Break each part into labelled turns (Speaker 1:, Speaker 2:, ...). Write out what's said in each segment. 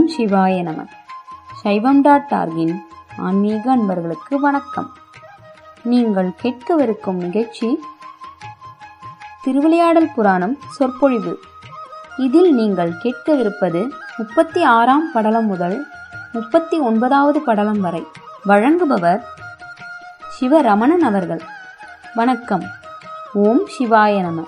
Speaker 1: சிவாய நம சைவம் டாட் டார்கின் ஆன்மீக அன்பர்களுக்கு வணக்கம் நீங்கள் கேட்கவிருக்கும் நிகழ்ச்சி திருவிளையாடல் புராணம் சொற்பொழிவு இதில் நீங்கள் கேட்கவிருப்பது முப்பத்தி ஆறாம் படலம் முதல் முப்பத்தி ஒன்பதாவது படலம் வரை வழங்குபவர் சிவரமணன் அவர்கள் வணக்கம் ஓம் சிவாய நம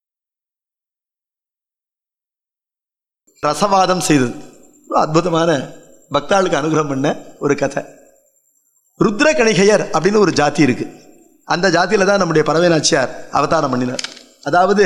Speaker 2: ரசவாதம் செய்தது ஒரு அற்புதமான பக்தாளுக்கு அனுகிரகம் பண்ண ஒரு கதை ருத்ர கணிகையர் அப்படின்னு ஒரு ஜாதி இருக்கு அந்த ஜாதியில தான் நம்முடைய பறவை நாச்சியார் அவதாரம் பண்ணினார் அதாவது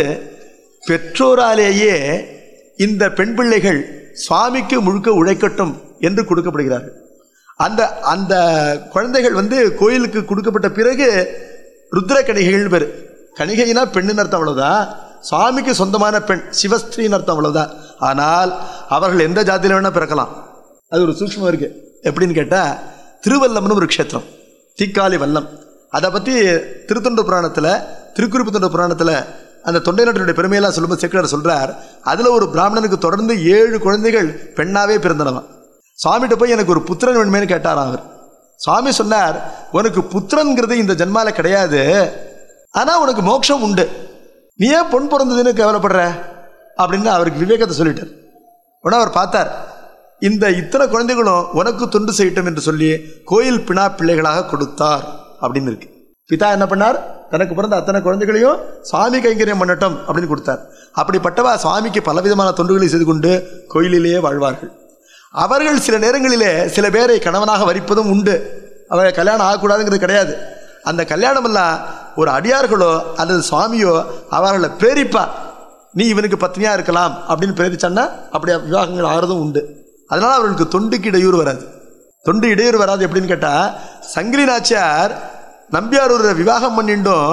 Speaker 2: பெற்றோராலேயே இந்த பெண் பிள்ளைகள் சுவாமிக்கு முழுக்க உழைக்கட்டும் என்று கொடுக்கப்படுகிறார்கள் அந்த அந்த குழந்தைகள் வந்து கோயிலுக்கு கொடுக்கப்பட்ட பிறகு ருத்ர கணிகைகள் பேர் கணிகைனா பெண்ணுன்னு அர்த்தம் அவ்வளவுதான் சுவாமிக்கு சொந்தமான பெண் சிவஸ்திரின்னு அர்த்தம் அவ்வளவுதான் ஆனால் அவர்கள் எந்த ஜாதியில வேணா பிறக்கலாம் அது ஒரு சூக்ஷ்மம் இருக்கு எப்படின்னு கேட்டா திருவல்லம்னு ஒரு க்ஷேத்திரம் தீக்காளி வல்லம் அதை பற்றி திருத்தொண்ட புராணத்தில் திருக்குறிப்பு தொண்ட புராணத்தில் அந்த தொண்டை நாட்டினுடைய பெருமையெல்லாம் சொல்லும்போது சேக்கடார் சொல்றார் அதில் ஒரு பிராமணனுக்கு தொடர்ந்து ஏழு குழந்தைகள் பெண்ணாவே பிறந்தனவன் சுவாமிகிட்ட போய் எனக்கு ஒரு புத்திரன் வேணுமேனு கேட்டாராம் அவர் சுவாமி சொன்னார் உனக்கு புத்திரன்கிறது இந்த ஜென்மால கிடையாது ஆனால் உனக்கு மோட்சம் உண்டு நீ ஏன் பொன் பிறந்ததுன்னு கவலைப்படுற அப்படின்னு அவருக்கு விவேகத்தை சொல்லிட்டார் உடனே அவர் பார்த்தார் இந்த இத்தனை குழந்தைகளும் உனக்கு தொண்டு செய்யட்டும் என்று சொல்லி கோயில் பிணா பிள்ளைகளாக கொடுத்தார் அப்படின்னு இருக்கு பிதா என்ன பண்ணார் தனக்கு பிறந்த அத்தனை குழந்தைகளையும் சுவாமி கைங்கரியம் பண்ணட்டும் அப்படின்னு கொடுத்தார் அப்படிப்பட்டவா சுவாமிக்கு பலவிதமான தொண்டுகளை செய்து கொண்டு கோயிலிலேயே வாழ்வார்கள் அவர்கள் சில நேரங்களிலே சில பேரை கணவனாக வரிப்பதும் உண்டு அவர் கல்யாணம் ஆகக்கூடாதுங்கிறது கிடையாது அந்த கல்யாணம் எல்லாம் ஒரு அடியார்களோ அல்லது சுவாமியோ அவர்களை பேரிப்பா நீ இவனுக்கு பத்னியா இருக்கலாம் அப்படின்னு பிரேரிச்சான்னா அப்படி விவாகங்கள் ஆகிறதும் உண்டு அதனால அவர்களுக்கு தொண்டுக்கு இடையூறு வராது தொண்டு இடையூறு வராது எப்படின்னு கேட்டா சங்கிலி நாச்சியார் நம்பியாரூரை விவாகம் பண்ணிட்டும்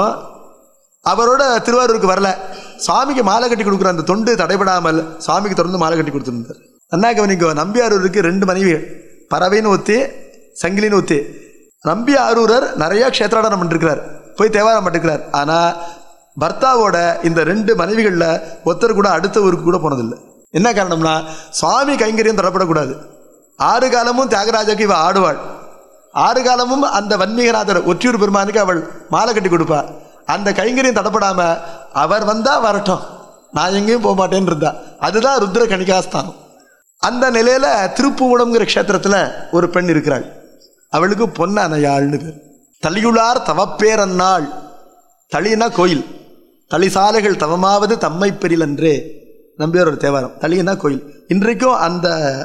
Speaker 2: அவரோட திருவாரூருக்கு வரல சுவாமிக்கு மாலை கட்டி கொடுக்குற அந்த தொண்டு தடைபடாமல் சுவாமிக்கு தொடர்ந்து மாலை கட்டி கொடுத்துருந்தார் அண்ணா கவனிக்கோ நம்பியாரூருக்கு ரெண்டு மனைவிகள் பறவைன்னு ஒத்தி சங்கிலின்னு ஒத்தி நம்பி ஆரூரர் நிறைய க்ஷேத்ராடனம் பண்ணிருக்கிறார் போய் தேவாரம் பண்ணிருக்கிறார் ஆனால் பர்த்தாவோட இந்த ரெண்டு மனைவிகளில் ஒருத்தர் கூட அடுத்த ஊருக்கு கூட போனதில்லை என்ன காரணம்னா சுவாமி கைங்கரியம் தரப்படக்கூடாது ஆறு காலமும் தியாகராஜாக்கு இவ ஆடுவாள் ஆறு காலமும் அந்த வன்மீகநாதர் ஒற்றியூர் பெருமானுக்கு அவள் மாலை கட்டி கொடுப்பா அந்த கைங்கரியம் தடப்படாம அவர் வந்தா வரட்டும் நான் எங்கேயும் போக மாட்டேன்னு இருந்தா அதுதான் ருத்ர கணிகாஸ்தானம் அந்த நிலையில திருப்புவனம்ங்கிற க்ஷேத்திரத்துல ஒரு பெண் இருக்கிறாள் அவளுக்கு பொன்னனையாள்னு பேர் தளியுளார் தவப்பேரன்னாள் தளினா கோயில் தளிசாலைகள் தவமாவது தம்மை பெரிலன்றே நம்பியார் ஒரு தேவாரம் தளினா கோயில் இன்றைக்கும் அந்த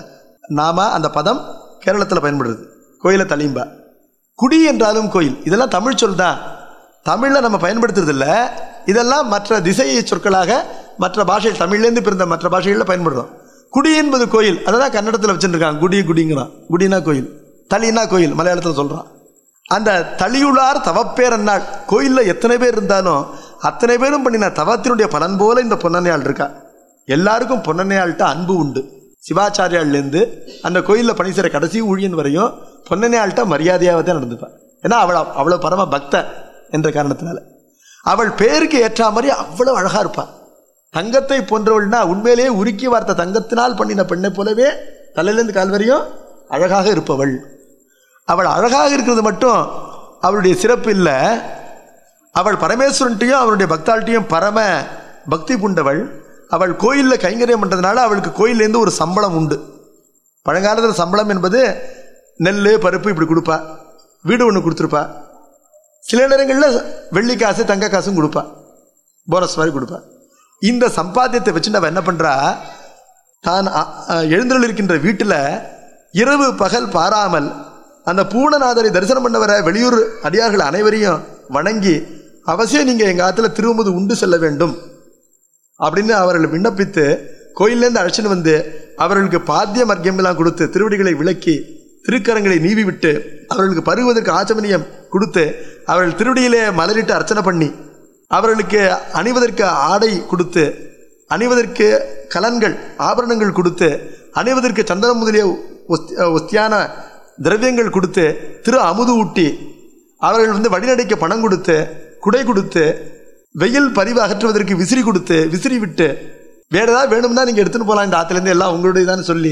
Speaker 2: நாம அந்த பதம் கேரளத்தில் பயன்படுது கோயிலை தளிம்பா குடி என்றாலும் கோயில் இதெல்லாம் தமிழ் சொல் தான் தமிழில் நம்ம பயன்படுத்துறது இல்ல இதெல்லாம் மற்ற திசை சொற்களாக மற்ற பாஷை தமிழ்லேருந்து பிறந்த மற்ற பாஷைகளில் பயன்படுறோம் குடி என்பது கோயில் அதை தான் கன்னடத்தில் வச்சுருக்காங்க குடி குடிங்கிறான் குடினா கோயில் தளினா கோயில் மலையாளத்தில் சொல்கிறான் அந்த தளியுளார் தவப்பேரன்னாள் கோயிலில் எத்தனை பேர் இருந்தாலும் அத்தனை பேரும் பண்ணின தவத்தினுடைய பலன் போல இந்த பொன்னனையாள் இருக்கா எல்லாருக்கும் பொன்னனையாள்கிட்ட அன்பு உண்டு சிவாச்சாரியாள்லேருந்து அந்த கோயிலில் பணி செய்கிற கடைசி ஊழியன் வரையும் பொன்னனையாள்கிட்ட மரியாதையாக தான் நடந்துப்பாள் ஏன்னா அவள் அவ்வளோ பரம பக்த என்ற காரணத்தினால அவள் பேருக்கு ஏற்ற மாதிரி அவ்வளோ அழகாக இருப்பாள் தங்கத்தை போன்றவள்னா உண்மையிலேயே உருக்கி வார்த்த தங்கத்தினால் பண்ணின பெண்ணை போலவே தலையிலேருந்து கால் வரையும் அழகாக இருப்பவள் அவள் அழகாக இருக்கிறது மட்டும் அவளுடைய சிறப்பு இல்லை அவள் பரமேஸ்வரன்ட்டையும் அவளுடைய பக்தாள்கிட்டையும் பரம பக்தி பூண்டவள் அவள் கோயிலில் கைங்கரியம் பண்ணுறதுனால அவளுக்கு கோயிலேருந்து ஒரு சம்பளம் உண்டு பழங்காலத்தில் சம்பளம் என்பது நெல் பருப்பு இப்படி கொடுப்பா வீடு ஒன்று கொடுத்துருப்பா சில நேரங்களில் வெள்ளி காசு தங்க காசும் கொடுப்பா போனஸ் மாதிரி கொடுப்பா இந்த சம்பாத்தியத்தை வச்சு அவள் என்ன பண்ணுறா தான் எழுந்தருள் இருக்கின்ற வீட்டில் இரவு பகல் பாராமல் அந்த பூர்ணநாதரை தரிசனம் பண்ண வர வெளியூர் அடியார்கள் அனைவரையும் வணங்கி அவசியம் நீங்கள் எங்கள் ஆற்றுல திரும்புவது உண்டு செல்ல வேண்டும் அப்படின்னு அவர்கள் விண்ணப்பித்து கோயிலேருந்து அழைச்சின்னு வந்து அவர்களுக்கு பாத்திய மர்க்கியமெல்லாம் கொடுத்து திருவடிகளை விளக்கி திருக்கரங்களை நீவி விட்டு அவர்களுக்கு பருகுவதற்கு ஆச்சமனியம் கொடுத்து அவர்கள் திருவடியிலே மலரிட்டு அர்ச்சனை பண்ணி அவர்களுக்கு அணிவதற்கு ஆடை கொடுத்து அணிவதற்கு கலன்கள் ஆபரணங்கள் கொடுத்து அணிவதற்கு சந்தனம் முதலிய ஒஸ்தியான திரவியங்கள் கொடுத்து திரு அமுது ஊட்டி அவர்கள் வந்து வழிநடைக்க பணம் கொடுத்து குடை கொடுத்து வெயில் பரிவு அகற்றுவதற்கு விசிறி கொடுத்து விசிறி விட்டு வேற ஏதாவது வேணும்னா நீங்கள் எடுத்துன்னு போகலாம் இந்த ஆற்றுலேருந்து எல்லாம் உங்களுடைய சொல்லி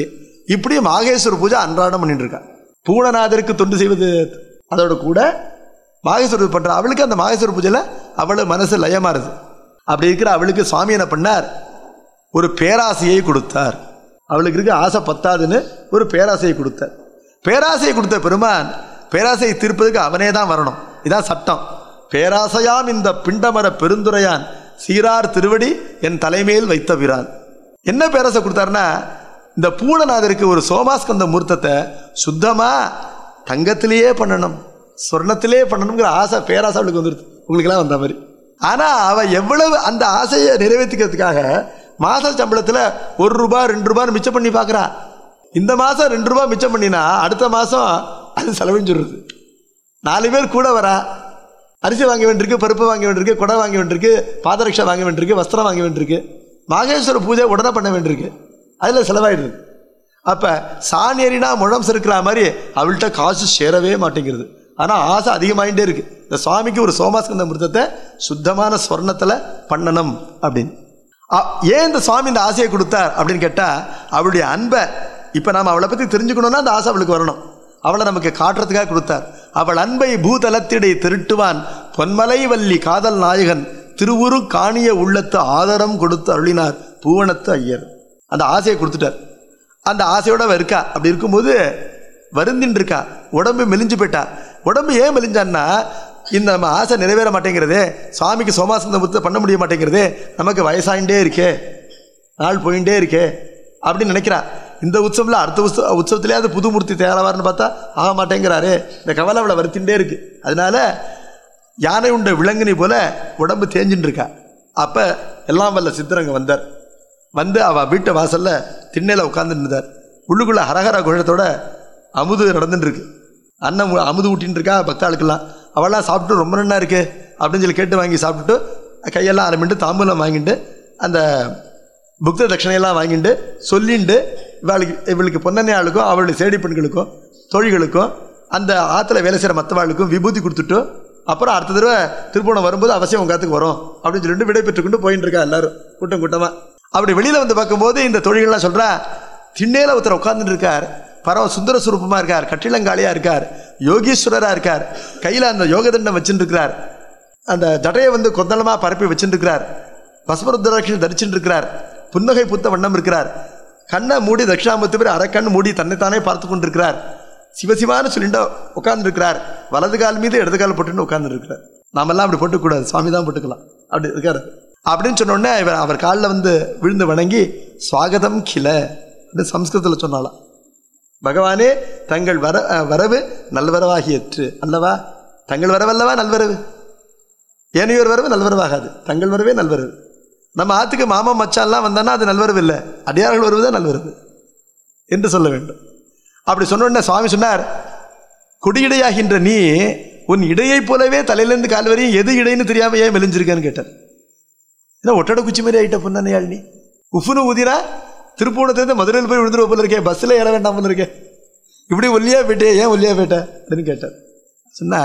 Speaker 2: இப்படி மாகேஸ்வர பூஜை அன்றாடம் பண்ணிட்டு இருக்கா பூரணநாதருக்கு தொண்டு செய்வது அதோட கூட மாகேஸ்வர பண்ற அவளுக்கு அந்த மாகேஸ்வர பூஜையில் அவளு மனசு லயமாறுது அப்படி இருக்கிற அவளுக்கு சுவாமி என்ன பண்ணார் ஒரு பேராசையை கொடுத்தார் அவளுக்கு இருக்க ஆசை பத்தாதுன்னு ஒரு பேராசையை கொடுத்தார் பேராசையை கொடுத்த பெருமான் பேராசையை தீர்ப்பதுக்கு அவனே தான் வரணும் இதான் சட்டம் பேராசையாம் இந்த பிண்டமர பெருந்துரையான் சீரார் திருவடி என் தலைமையில் வைத்த பிரான் என்ன பேராசை கொடுத்தாருன்னா இந்த பூணநாதருக்கு ஒரு சோமாஸ்கந்த மூர்த்தத்தை சுத்தமா தங்கத்திலேயே பண்ணணும் சொர்ணத்திலே பண்ணணுங்கிற ஆசை பேராசை அவளுக்கு வந்துருது உங்களுக்கெல்லாம் வந்த மாதிரி ஆனா அவ எவ்வளவு அந்த ஆசையை நிறைவேற்றிக்கிறதுக்காக மாச சம்பளத்துல ஒரு ரூபாய் ரெண்டு ரூபாய் மிச்சம் பண்ணி பார்க்கறா இந்த மாசம் ரெண்டு ரூபாய் மிச்சம் பண்ணினா அடுத்த மாசம் அது செலவழிஞ்சிடுறது நாலு பேர் கூட வரா அரிசி வாங்க வேண்டியிருக்கு பருப்பு வாங்க வேண்டியிருக்கு குடை வாங்க வேண்டியிருக்கு பாதரட்சை வாங்க வேண்டியிருக்கு வஸ்திரம் வாங்க வேண்டியிருக்கு மாகேஸ்வர பூஜை உடனே பண்ண வேண்டியிருக்கு அதில் செலவாயிடுது அப்போ சாணியறினா முழம் செருக்கிற மாதிரி அவள்கிட்ட காசு சேரவே மாட்டேங்கிறது ஆனால் ஆசை அதிகமாகிட்டே இருக்கு இந்த சுவாமிக்கு ஒரு சோமாஸ்கந்த மிருத்தத்தை சுத்தமான ஸ்வர்ணத்தில் பண்ணணும் அப்படின்னு அ- ஏன் இந்த சுவாமி இந்த ஆசையை கொடுத்தார் அப்படின்னு கேட்டால் அவளுடைய அன்பை இப்போ நாம் அவளை பற்றி தெரிஞ்சுக்கணும்னா அந்த ஆசை அவளுக்கு வரணும் அவளை நமக்கு காட்டுறதுக்காக கொடுத்தார் அவள் அன்பை பூதலத்திடை திருட்டுவான் பொன்மலை வள்ளி காதல் நாயகன் திருவுரு காணிய உள்ளத்து ஆதரம் கொடுத்து அருளினார் பூவனத்து ஐயர் அந்த ஆசையை கொடுத்துட்டார் அந்த ஆசையோட அவ இருக்கா அப்படி இருக்கும்போது வருந்தின்னு இருக்கா உடம்பு மெலிஞ்சு போயிட்டா உடம்பு ஏன் மெலிஞ்சான்னா இந்த நம்ம ஆசை நிறைவேற மாட்டேங்கிறதே சுவாமிக்கு சோமாசந்த முத்தை பண்ண முடிய மாட்டேங்கிறதே நமக்கு வயசாயிண்டே இருக்கே நாள் போயிட்டே இருக்கே அப்படின்னு நினைக்கிறா இந்த உற்சவத்தில் அடுத்த உற்சவ உற்சவத்திலேயாவது புது மூர்த்தி தயாராவார்னு பார்த்தா ஆக மாட்டேங்கிறாரு இந்த கவலை அவளை வருத்தின்றே இருக்கு அதனால யானை உண்ட விலங்கினி போல உடம்பு தேஞ்சின்னு இருக்கா அப்போ எல்லாம் வல்ல சித்தரங்க வந்தார் வந்து அவள் வீட்டு வாசல்ல திண்ணையில் உட்காந்துட்டு இருந்தார் உள்ளுக்குள்ள ஹரஹர குழத்தோட அமுது நடந்துட்டு இருக்கு அண்ணன் மு- அமுது ஊட்டின்னு இருக்கா பக்தாளுக்கெல்லாம் அவள்லாம் சாப்பிட்டு ரொம்ப நன்னா இருக்கு அப்படின்னு சொல்லி கேட்டு வாங்கி சாப்பிட்டுட்டு கையெல்லாம் ஆரம்பிட்டு தாம்பூலம் வாங்கிட்டு அந்த புக்த தட்சணையெல்லாம் வாங்கிட்டு சொல்லிண்டு இவளுக்கு இவளுக்கு பொன்னண்ணே ஆளுக்கும் அவளுடைய சேடி பெண்களுக்கும் தோழிகளுக்கும் அந்த ஆற்றுல வேலை செய்கிற மற்றவாளுக்கும் விபூதி கொடுத்துட்டு அப்புறம் அடுத்த தடவை திருப்பணம் வரும்போது அவசியம் உங்க காத்துக்கு வரும் அப்படின்னு சொல்லிட்டு விடை பெற்றுக்கொண்டு போயின்னு இருக்கா எல்லாரும் கூட்டம் கூட்டமா அப்படி வெளியில வந்து பார்க்கும்போது இந்த தொழில்கள்லாம் சொல்றா திண்ணையில ஒருத்தர் உட்கார்ந்துட்டு இருக்கார் பரவ சுந்தர சுரூபமா இருக்கார் கட்டிலங்காளியா இருக்கார் யோகீஸ்வரரா இருக்கார் கையில அந்த யோகதண்டம் வச்சுட்டு இருக்கிறார் அந்த ஜடையை வந்து கொந்தளமா பரப்பி வச்சுட்டு இருக்கிறார் பஸ்மருத்ராட்சி தரிச்சுட்டு இருக்கிறார் புன்னகை புத்த வண்ணம் இருக்கிறார் கண்ணை மூடி தட்சிணாமூர்த்தி பேர் அரைக்கண் மூடி தன்னைத்தானே பார்த்து கொண்டிருக்கிறார் சிவசிவான்னு சொல்லிட்டு உட்கார்ந்து இருக்கிறார் வலது கால் மீது இடது கால் போட்டுன்னு உட்கார்ந்து இருக்கிறார் நாமெல்லாம் அப்படி போட்டுக்கூடாது சுவாமி தான் போட்டுக்கலாம் அப்படி இருக்காரு அப்படின்னு சொன்ன உடனே இவர் அவர் காலில் வந்து விழுந்து வணங்கி சுவாகதம் கில அப்படின்னு சம்ஸ்கிருதத்தில் சொன்னாலாம் பகவானே தங்கள் வர அஹ், வரவு நல்வரவாகியற்று அல்லவா தங்கள் வரவல்லவா நல்வரவு ஏனையோர் வரவு நல்வரவாகாது தங்கள் வரவே நல்வரவு நம்ம ஆத்துக்கு மாமா மச்சான்லாம் வந்தான்னா அது நல்வரவு இல்லை அடியார்கள் வருவதுதான் நல்வரவு என்று சொல்ல வேண்டும் அப்படி சொன்ன உடனே சுவாமி சொன்னார் கொடியிடையாகின்ற நீ உன் இடையைப் போலவே தலையிலேருந்து கால் வரையும் எது இடைன்னு தெரியாம ஏன் மெலிஞ்சிருக்கேன்னு கேட்டார் ஏன்னா ஒட்டடை குச்சி மாதிரி ஆயிட்ட பொன்னனையாள் நீ உஃப்னு ஊதினா திருப்பூணத்துலேருந்து மதுரையில் போய் விழுந்துருவ போல இருக்கே பஸ்ஸில் ஏற வேண்டாம் போல இருக்கே இப்படி ஒல்லியா போயிட்டே ஏன் ஒல்லியா போயிட்ட அப்படின்னு கேட்டார் சொன்னா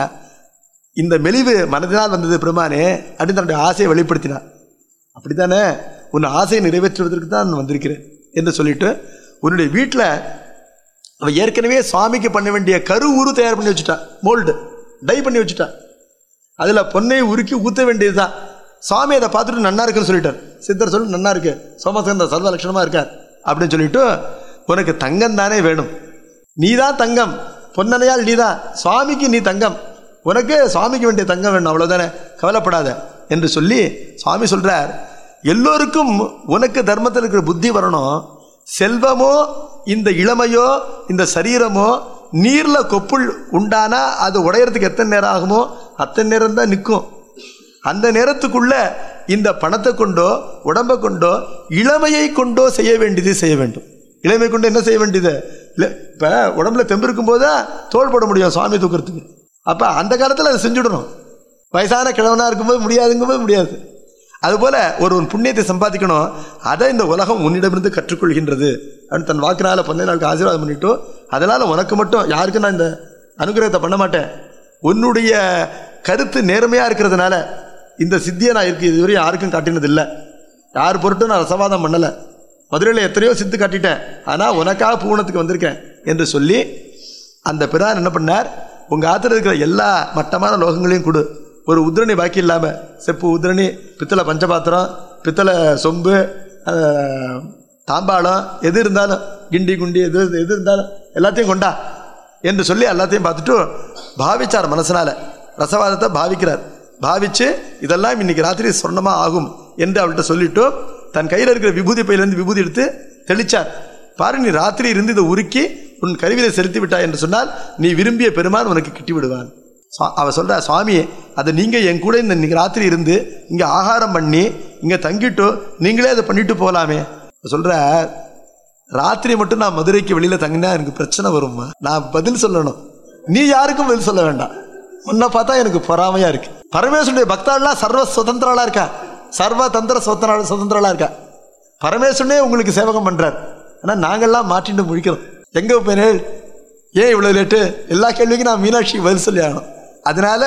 Speaker 2: இந்த மெலிவு மனதினால் வந்தது பெருமானே அப்படின்னு தன்னுடைய ஆசையை வெளிப்படுத்தினார் அப்படித்தானே உன் ஆசையை நிறைவேற்றுவதற்கு தான் நான் வந்திருக்கிறேன் என்று சொல்லிட்டு உன்னுடைய வீட்டில் அவ ஏற்கனவே சுவாமிக்கு பண்ண வேண்டிய கரு உரு தயார் பண்ணி வச்சுட்டா மோல்டு டை பண்ணி வச்சுட்டா அதில் பொன்னை உருக்கி ஊற்ற வேண்டியதுதான் சுவாமி அதை பார்த்துட்டு நன்னா இருக்குன்னு சொல்லிட்டார் சித்தர் சொல்லி நன்னா இருக்கு சோமசந்த சர்வ லட்சணமாக இருக்கார் அப்படின்னு சொல்லிட்டு உனக்கு தங்கம் தானே வேணும் நீதான் தங்கம் பொன்னனையால் நீதான் சுவாமிக்கு நீ தங்கம் உனக்கு சுவாமிக்கு வேண்டிய தங்கம் வேணும் அவ்வளவுதானே கவலைப்படாத என்று சொல்லி சுவாமி சொல்றார் எல்லோருக்கும் உனக்கு தர்மத்தில் இருக்கிற புத்தி வரணும் செல்வமோ இந்த இளமையோ இந்த சரீரமோ நீர்ல கொப்புள் உண்டானா அது உடையறதுக்கு எத்தனை நேரம் ஆகுமோ அத்தனை நேரம் தான் நிற்கும் அந்த நேரத்துக்குள்ள இந்த பணத்தை கொண்டோ உடம்பை கொண்டோ இளமையை கொண்டோ செய்ய வேண்டியது செய்ய வேண்டும் இளமை கொண்டு என்ன செய்ய வேண்டியது இல்லை இப்போ உடம்புல தெம்பு இருக்கும்போது தான் தோள் போட முடியும் சுவாமி தூக்குறதுக்கு அப்போ அந்த காலத்தில் அதை செஞ்சுடணும் வயசான கிழவனாக இருக்கும்போது முடியாதுங்கும்போது முடியாது அதுபோல ஒரு ஒரு புண்ணியத்தை சம்பாதிக்கணும் அதை இந்த உலகம் உன்னிடமிருந்து கற்றுக்கொள்கின்றது அப்படின்னு தன் வாக்குனால பொன்னை நாளுக்கு ஆசீர்வாதம் பண்ணிட்டு அதனால உனக்கு மட்டும் யாருக்கும் நான் இந்த அனுகிரகத்தை பண்ண மாட்டேன் உன்னுடைய கருத்து நேர்மையாக இருக்கிறதுனால இந்த சித்தியை நான் இருக்கு இதுவரை யாருக்கும் காட்டினது இல்லை யார் பொருட்டும் நான் ரசவாதம் பண்ணலை மதுரையில் எத்தனையோ சித்து காட்டிட்டேன் ஆனால் உனக்காக பூவனத்துக்கு வந்திருக்கேன் என்று சொல்லி அந்த பிரான் என்ன பண்ணார் உங்கள் ஆத்துல இருக்கிற எல்லா மட்டமான லோகங்களையும் கொடு ஒரு உதிரணி பாக்கி இல்லாமல் செப்பு உதிரணி பித்தளை பஞ்சபாத்திரம் பித்தளை சொம்பு அஹ், தாம்பாளம் எது இருந்தாலும் கிண்டி குண்டி எது எது இருந்தாலும் எல்லாத்தையும் கொண்டா என்று சொல்லி எல்லாத்தையும் பார்த்துட்டு பாவிச்சார் மனசனால ரசவாதத்தை பாவிக்கிறார் பாவிச்சு இதெல்லாம் இன்னைக்கு ராத்திரி சொர்ணமா ஆகும் என்று அவள்கிட்ட சொல்லிட்டு தன் கையில் இருக்கிற விபூதி பையிலிருந்து விபூதி எடுத்து தெளிச்சார் பாரு நீ ராத்திரி இருந்து இதை உருக்கி உன் கருவிலை செலுத்தி விட்டாய் என்று சொன்னால் நீ விரும்பிய பெருமான் உனக்கு கிட்டி விடுவான் சுவா- அவ சொல்ற சுவாமி அதை நீங்க என் கூட இந்த இன்னைக்கு ராத்திரி இருந்து இங்க ஆகாரம் பண்ணி இங்க தங்கிட்டு நீங்களே அதை பண்ணிட்டு போகலாமே சொல்ற ராத்திரி மட்டும் நான் மதுரைக்கு வெளியில தங்கினா எனக்கு பிரச்சனை வருமா நான் பதில் சொல்லணும் நீ யாருக்கும் பதில் சொல்ல வேண்டாம் உன்னை பார்த்தா எனக்கு பொறாமையா இருக்கு பரமேஸ்வருடைய பக்தாள்லாம் சர்வ சுதந்திராளா இருக்கா சர்வ தந்திர சுதந்திர சுதந்திராளா இருக்கா பரமேஸ்வரனே உங்களுக்கு சேவகம் பண்றார் ஆனா நாங்கெல்லாம் மாட்டிட்டு முழிக்கிறோம் எங்க போனேன் ஏன் இவ்வளவு லேட்டு எல்லா கேள்விக்கும் நான் மீனாட்சிக்கு பதில் சொல்லி ஆகணும் அதனால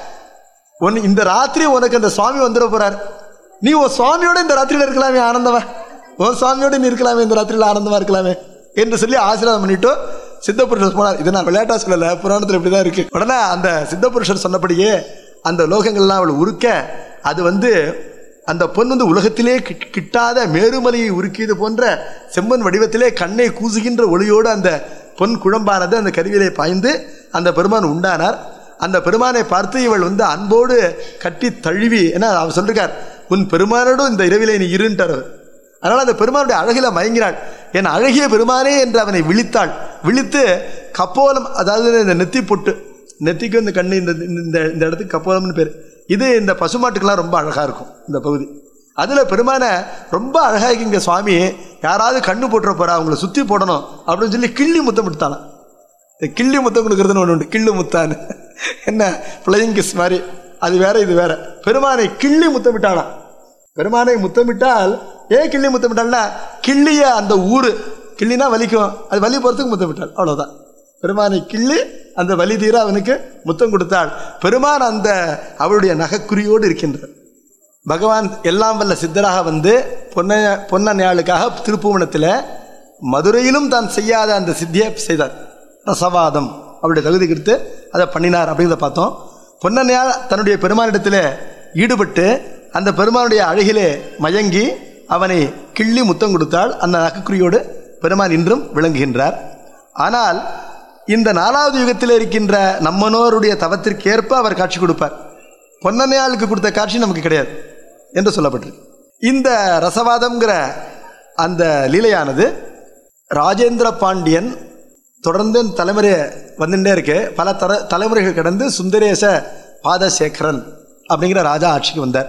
Speaker 2: உன் இந்த ராத்திரி உனக்கு அந்த சுவாமி வந்துட போறார் நீ உன் சுவாமியோட இந்த ராத்திரியில இருக்கலாமே ஆனந்தமா உன் சுவாமியோட நீ இருக்கலாமே இந்த ராத்திரியில ஆனந்தமா இருக்கலாமே என்று சொல்லி ஆசீர்வாதம் பண்ணிட்டு சித்தபுருஷர் போனார் இதை நான் விளையாட்டா சொல்லல புராணத்தில் இப்படிதான் இருக்கு உடனே அந்த சித்தபுருஷர் சொன்னபடியே அந்த லோகங்கள்லாம் அவளை உருக்க அது வந்து அந்த பொன் வந்து உலகத்திலே கிட்- கிட்டாத மேருமலையை உருக்கியது போன்ற செம்மண் வடிவத்திலே கண்ணை கூசுகின்ற ஒளியோடு அந்த பொன் குழம்பானது அந்த கருவிலே பாய்ந்து அந்த பெருமான் உண்டானார் அந்த பெருமானை பார்த்து இவள் வந்து அன்போடு கட்டி தழுவி ஏன்னா அவர் சொல்லிருக்கார் உன் பெருமானோடு இந்த இரவிலே நீ இருன்ட்டார் அவர் அதனால் அந்த பெருமானுடைய அழகில மயங்கினாள் என் அழகிய பெருமானே என்று அவனை விழித்தாள் விழித்து கப்போலம் அதாவது இந்த நெத்தி பொட்டு நெத்திக்கு இந்த கண்ணு இந்த இந்த இந்த இடத்துக்கு கப்போலம்னு பேர் இது இந்த பசுமாட்டுக்கெல்லாம் ரொம்ப அழகாக இருக்கும் இந்த பகுதி அதில் பெருமானை ரொம்ப அழகாக இங்கே சுவாமி யாராவது கண்ணு போட்டுற போறா அவங்கள சுற்றி போடணும் அப்படின்னு சொல்லி கிள்ளி முத்தம் விட்டாலாம் இந்த கிள்ளி முத்தம் கொடுக்கறதுன்னு ஒன்று உண்டு கிள்ளு முத்தான்னு என்ன ஃப்ளையிங் கிஸ் மாதிரி அது வேற இது வேற பெருமானை கிள்ளி முத்தமிட்டாளாம் பெருமானை முத்தமிட்டால் ஏன் கிள்ளி முத்தமிட்டாள்னா கிள்ளிய அந்த ஊர் கிள்ளினா வலிக்கும் அது வலி போகிறதுக்கு முத்தமிட்டாள் அவ்வளோதான் பெருமானை கிள்ளி அந்த வலி தீர அவனுக்கு முத்தம் கொடுத்தாள் பெருமான் அந்த அவளுடைய நகைக்குறியோடு இருக்கின்றார் பகவான் எல்லாம் வல்ல சித்தராக வந்து பொன்ன பொன்னஞாளுக்காக திருப்புவனத்தில் மதுரையிலும் தான் செய்யாத அந்த சித்தியை செய்தார் ரசவாதம் அவருடைய தகுதி கொடுத்து அதை பண்ணினார் அப்படிங்கிறத பார்த்தோம் பொன்னஞாள் தன்னுடைய பெருமானிடத்தில் ஈடுபட்டு அந்த பெருமானுடைய அழகிலே மயங்கி அவனை கிள்ளி முத்தம் கொடுத்தால் அந்த நகைக்குறியோடு பெருமான் இன்றும் விளங்குகின்றார் ஆனால் இந்த நாலாவது யுகத்தில் இருக்கின்ற நம்மனோருடைய தவத்திற்கேற்ப அவர் காட்சி கொடுப்பார் பொன்னனையாளுக்கு கொடுத்த காட்சி நமக்கு கிடையாது என்று சொல்லப்பட்டிருக்கு இந்த ரசவாதம்ங்கிற அந்த லீலையானது ராஜேந்திர பாண்டியன் தொடர்ந்து இந்த தலைமுறை வந்துட்டே இருக்கு பல தர தலைமுறைகள் கடந்து சுந்தரேச பாதசேகரன் அப்படிங்கிற ராஜா ஆட்சிக்கு வந்தார்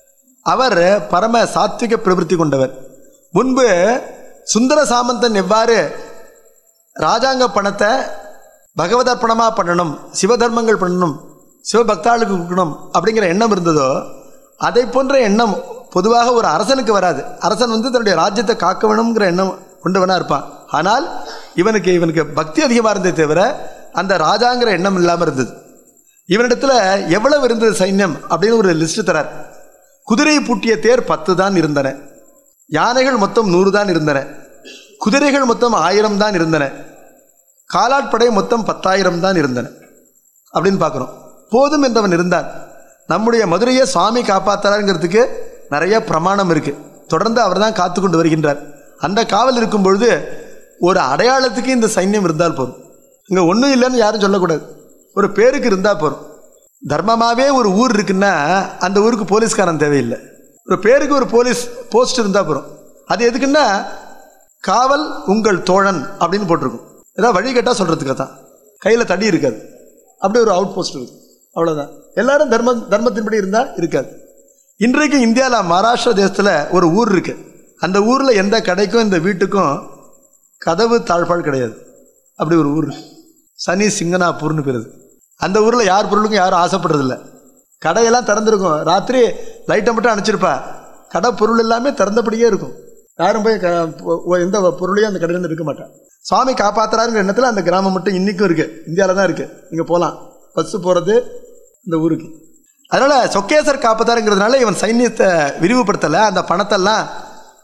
Speaker 2: அவர் பரம சாத்விக பிரவൃத்தி கொண்டவர் முன்பு சுந்தர சாமந்தன் எவ்வாறு ராஜாங்க பணத்தை பகவதர்ப்பணமாக பண்ணணும் சிவதர்மங்கள் பண்ணணும் சிவபக்தாளுக்கு கொடுக்கணும் அப்படிங்கிற எண்ணம் இருந்ததோ அதை போன்ற எண்ணம் பொதுவாக ஒரு அரசனுக்கு வராது அரசன் வந்து தன்னுடைய ராஜ்யத்தை காக்க வேணுங்கிற எண்ணம் கொண்டவனா இருப்பான் ஆனால் இவனுக்கு இவனுக்கு பக்தி அதிகமாக இருந்ததே தவிர அந்த ராஜாங்கிற எண்ணம் இல்லாமல் இருந்தது இவனிடத்துல எவ்வளவு இருந்தது சைன்யம் அப்படின்னு ஒரு லிஸ்ட் தரார் குதிரை பூட்டிய தேர் பத்து தான் இருந்தன யானைகள் மொத்தம் நூறு தான் இருந்தன குதிரைகள் மொத்தம் ஆயிரம் தான் இருந்தன காலாட்படை மொத்தம் பத்தாயிரம் தான் இருந்தன அப்படின்னு பார்க்குறோம் போதும் என்றவன் இருந்தான் நம்முடைய மதுரையை சுவாமி காப்பாத்தாருங்கிறதுக்கு நிறைய பிரமாணம் இருக்கு தொடர்ந்து அவர் தான் காத்து கொண்டு வருகின்றார் அந்த காவல் இருக்கும் பொழுது ஒரு அடையாளத்துக்கு இந்த சைன்யம் இருந்தால் போதும் இங்கே ஒன்றும் இல்லைன்னு யாரும் சொல்லக்கூடாது ஒரு பேருக்கு இருந்தால் போதும் தர்மமாகவே ஒரு ஊர் இருக்குன்னா அந்த ஊருக்கு போலீஸ்காரன் தேவையில்லை ஒரு பேருக்கு ஒரு போலீஸ் போஸ்ட் இருந்தால் போதும் அது எதுக்குன்னா காவல் உங்கள் தோழன் அப்படின்னு போட்டிருக்கும் ஏதாவது வழி கேட்டால் சொல்கிறதுக்கு தான் கையில் தடி இருக்காது அப்படி ஒரு அவுட் போஸ்ட் இருக்கு அவ்வளோதான் எல்லாரும் தர்ம தர்மத்தின்படி இருந்தால் இருக்காது இன்றைக்கு இந்தியாவில் மகாராஷ்டிரா தேசத்தில் ஒரு ஊர் இருக்கு அந்த ஊரில் எந்த கடைக்கும் இந்த வீட்டுக்கும் கதவு தாழ்பால் கிடையாது அப்படி ஒரு ஊர் இருக்கு சனி சிங்கனாப்பூர்னு பேருது அந்த ஊரில் யார் பொருளுக்கும் யாரும் ஆசைப்படுறதில்ல கடையெல்லாம் திறந்துருக்கும் ராத்திரி லைட்டை மட்டும் அணைச்சிருப்பா கடை பொருள் எல்லாமே திறந்தபடியே இருக்கும் யாரும் போய் க- பொ- எந்த பொருளையும் அந்த கடையிலேருந்து எடுக்க மாட்டான் சுவாமி காப்பாத்துறாருங்கிற எண்ணத்தில் அந்த கிராமம் மட்டும் இன்னைக்கும் இருக்கு இந்தியாவில் தான் இருக்கு இங்கே போகலாம் பஸ்ஸு போகிறது இந்த ஊருக்கு அதனால சொக்கேசர் காப்பாத்தாருங்கிறதுனால இவன் சைன்யத்தை விரிவுபடுத்தலை அந்த பணத்தெல்லாம்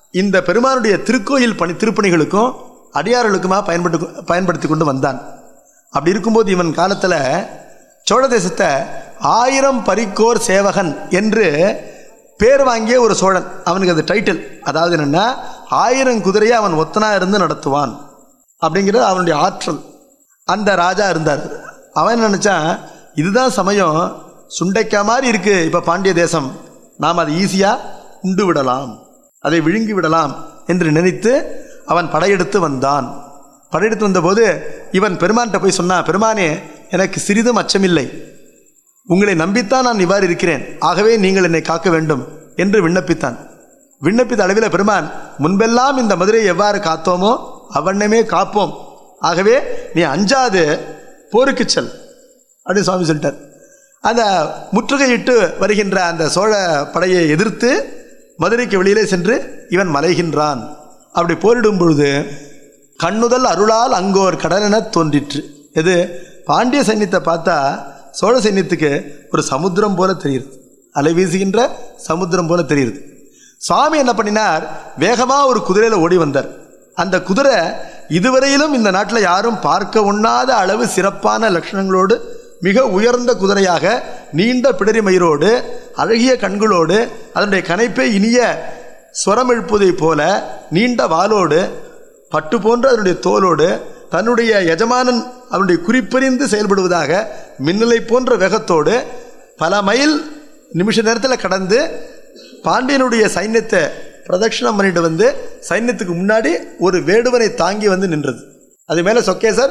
Speaker 2: இந்த பெருமானுடைய திருக்கோயில் பணி திருப்பணிகளுக்கும் அடியார்களுக்குமா பயன்பட்டு பயன்படுத்தி கொண்டு வந்தான் அப்படி இருக்கும்போது இவன் காலத்தில் சோழ தேசத்தை ஆயிரம் பரிக்கோர் சேவகன் என்று பேர் வாங்கிய ஒரு சோழன் அவனுக்கு அது டைட்டில் அதாவது என்னென்னா ஆயிரம் குதிரையை அவன் ஒத்தனா இருந்து நடத்துவான் அப்படிங்கிறது அவனுடைய ஆற்றல் அந்த ராஜா இருந்தார் அவன் நினச்சான் இதுதான் சமயம் சுண்டைக்காய் மாதிரி இருக்கு இப்போ பாண்டிய தேசம் நாம் அதை ஈஸியாக உண்டு விடலாம் அதை விழுங்கி விடலாம் என்று நினைத்து அவன் படையெடுத்து வந்தான் படையெடுத்து வந்தபோது இவன் பெருமான்கிட்ட போய் சொன்னான் பெருமானே எனக்கு சிறிதும் அச்சமில்லை உங்களை நம்பித்தான் நான் இவ்வாறு இருக்கிறேன் ஆகவே நீங்கள் என்னை காக்க வேண்டும் என்று விண்ணப்பித்தான் விண்ணப்பித்த அளவில் பெருமான் முன்பெல்லாம் இந்த மதுரையை எவ்வாறு காத்தோமோ அவண்ணமே காப்போம் ஆகவே நீ அஞ்சாது போருக்கு செல் அப்படின்னு சுவாமி சொல்லிட்டார் அந்த முற்றுகையிட்டு வருகின்ற அந்த சோழ படையை எதிர்த்து மதுரைக்கு வெளியிலே சென்று இவன் மலைகின்றான் அப்படி போரிடும் பொழுது கண்ணுதல் அருளால் அங்கோர் கடலென தோன்றிற்று எது பாண்டிய சைன்யத்தை பார்த்தா சோழ சைன்யத்துக்கு ஒரு சமுத்திரம் போல தெரியுது அலை வீசுகின்ற சமுத்திரம் போல தெரியுது சுவாமி என்ன பண்ணினார் வேகமாக ஒரு குதிரையில் ஓடி வந்தார் அந்த குதிரை இதுவரையிலும் இந்த நாட்டில் யாரும் பார்க்க உண்ணாத அளவு சிறப்பான லட்சணங்களோடு மிக உயர்ந்த குதிரையாக நீண்ட பிடரி மயிரோடு அழகிய கண்களோடு அதனுடைய கனைப்பை இனிய ஸ்வரம் எழுப்புவதைப் போல நீண்ட வாளோடு பட்டு போன்ற அதனுடைய தோலோடு தன்னுடைய எஜமானன் அவனுடைய குறிப்பறிந்து செயல்படுவதாக மின்னலை போன்ற வேகத்தோடு பல மைல் நிமிஷ நேரத்தில் கடந்து பாண்டியனுடைய சைன்யத்தை பிரதட்சிணம் பண்ணிட்டு வந்து சைன்யத்துக்கு முன்னாடி ஒரு வேடுவனை தாங்கி வந்து நின்றது அது மேலே சொக்கேசர்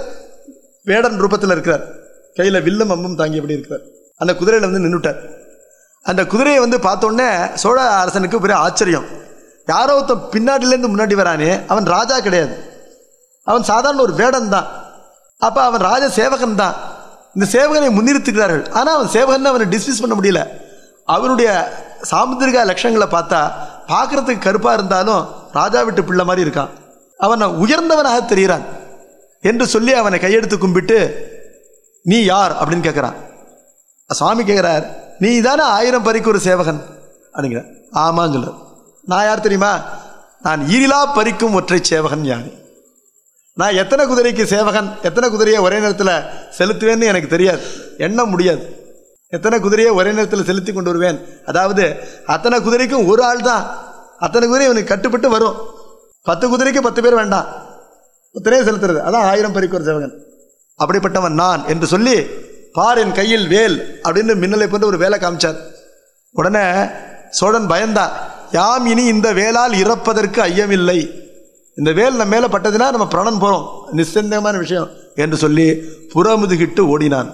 Speaker 2: வேடன் ரூபத்தில் இருக்கிறார் கையில் வில்லும் அம்பும் தாங்கி எப்படி இருக்கிறார் அந்த குதிரையில் வந்து நின்றுட்டார் அந்த குதிரையை வந்து பார்த்தோன்னே சோழ அரசனுக்கு பெரிய ஆச்சரியம் யாரோ ஒருத்தன் பின்னாடிலேருந்து முன்னாடி வரானே அவன் ராஜா கிடையாது அவன் சாதாரண ஒரு வேடன் தான் அப்போ அவன் ராஜ சேவகன் தான் இந்த சேவகனை முன்னிறுத்துகிறார்கள் ஆனால் அவன் சேவகன் அவனை டிஸ்மிஸ் பண்ண முடியல அவனுடைய சாமுத்திரிகா லட்சணங்களை பார்த்தா பார்க்கறதுக்கு கருப்பாக இருந்தாலும் ராஜா விட்டு பிள்ளை மாதிரி இருக்கான் அவனை உயர்ந்தவனாக தெரிகிறான் என்று சொல்லி அவனை கையெடுத்து கும்பிட்டு நீ யார் அப்படின்னு கேட்குறான் சுவாமி கேட்குறார் நீ தானே ஆயிரம் பறிக்கு ஒரு சேவகன் அப்படிங்கிற ஆமான்னு சொல்கிறார் நான் யார் தெரியுமா நான் ஈரிலா பறிக்கும் ஒற்றை சேவகன் யானி நான் எத்தனை குதிரைக்கு சேவகன் எத்தனை குதிரையை ஒரே நேரத்தில் செலுத்துவேன்னு எனக்கு தெரியாது எண்ண முடியாது எத்தனை குதிரையை ஒரே நேரத்தில் செலுத்தி கொண்டு வருவேன் அதாவது அத்தனை குதிரைக்கும் ஒரு ஆள் தான் அத்தனை குதிரை இவனுக்கு கட்டுப்பட்டு வரும் பத்து குதிரைக்கு பத்து பேர் வேண்டாம் ஒத்தனையே செலுத்துறது அதான் ஆயிரம் பறிக்கு ஒரு சேவகன் அப்படிப்பட்டவன் நான் என்று சொல்லி பார் என் கையில் வேல் அப்படின்னு மின்னலை போன்ற ஒரு வேலை காமிச்சார் உடனே சோழன் பயந்தான் யாம் இனி இந்த வேலால் இறப்பதற்கு ஐயமில்லை இந்த வேல் நம்ம மேலே பட்டதுன்னா நம்ம பிராணன் போகிறோம் நிச்சந்தமான விஷயம் என்று சொல்லி புறமுதுகிட்டு ஓடினான்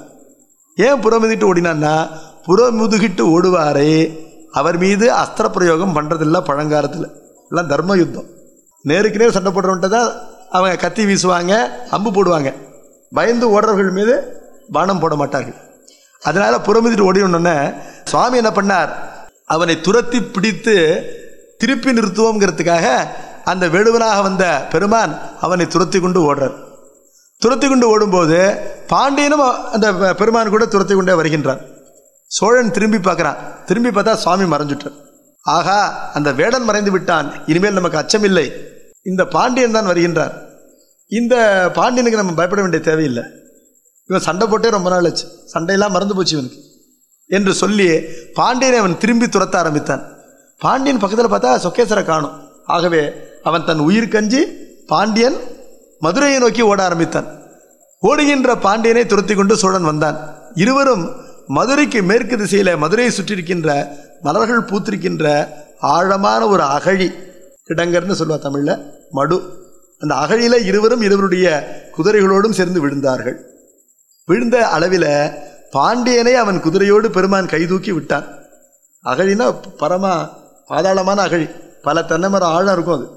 Speaker 2: ஏன் புறமுதுகிட்டு ஓடினான்னா புறமுதுகிட்டு ஓடுவாரே அவர் மீது அஸ்திர பிரயோகம் பண்ணுறதில்ல பழங்காலத்தில் எல்லாம் தர்ம யுத்தம் நேருக்கு நேர் சண்டை போடுறவன்ட்டு தான் அவங்க கத்தி வீசுவாங்க அம்பு போடுவாங்க பயந்து ஓடுறவர்கள் மீது பானம் போட மாட்டார்கள் அதனால புறமுதிட்டு ஓடினோடனே சுவாமி என்ன பண்ணார் அவனை துரத்தி பிடித்து திருப்பி நிறுத்துவோங்கிறதுக்காக அந்த வேடுவனாக வந்த பெருமான் அவனை துரத்தி கொண்டு ஓடுறார் துரத்தி கொண்டு ஓடும்போது பாண்டியனும் அந்த பெருமான் கூட துரத்தி கொண்டே வருகின்றான் சோழன் திரும்பி பார்க்குறான் திரும்பி பார்த்தா சுவாமி மறைஞ்சுட்டார் ஆகா அந்த வேடன் மறைந்து விட்டான் இனிமேல் நமக்கு அச்சமில்லை இந்த பாண்டியன் தான் வருகின்றார் இந்த பாண்டியனுக்கு நம்ம பயப்பட வேண்டிய தேவையில்லை இவன் சண்டை போட்டே ரொம்ப நாள் ஆச்சு சண்டையெல்லாம் மறந்து போச்சு இவனுக்கு என்று சொல்லி பாண்டியனை அவன் திரும்பி துரத்த ஆரம்பித்தான் பாண்டியன் பக்கத்தில் பார்த்தா சொக்கேசரை காணும் ஆகவே அவன் தன் உயிர் கஞ்சி பாண்டியன் மதுரையை நோக்கி ஓட ஆரம்பித்தான் ஓடுகின்ற பாண்டியனை துரத்தி கொண்டு சோழன் வந்தான் இருவரும் மதுரைக்கு மேற்கு திசையில் மதுரையை சுற்றிருக்கின்ற மலர்கள் பூத்திருக்கின்ற ஆழமான ஒரு அகழி கிடங்கர்னு சொல்லுவா தமிழில் மடு அந்த அகழியில் இருவரும் இருவருடைய குதிரைகளோடும் சேர்ந்து விழுந்தார்கள் விழுந்த அளவில் பாண்டியனை அவன் குதிரையோடு பெருமான் கைதூக்கி விட்டான் அகழினா பரமா பாதாளமான அகழி பல தென்னைமரம் ஆழம் இருக்கும் அது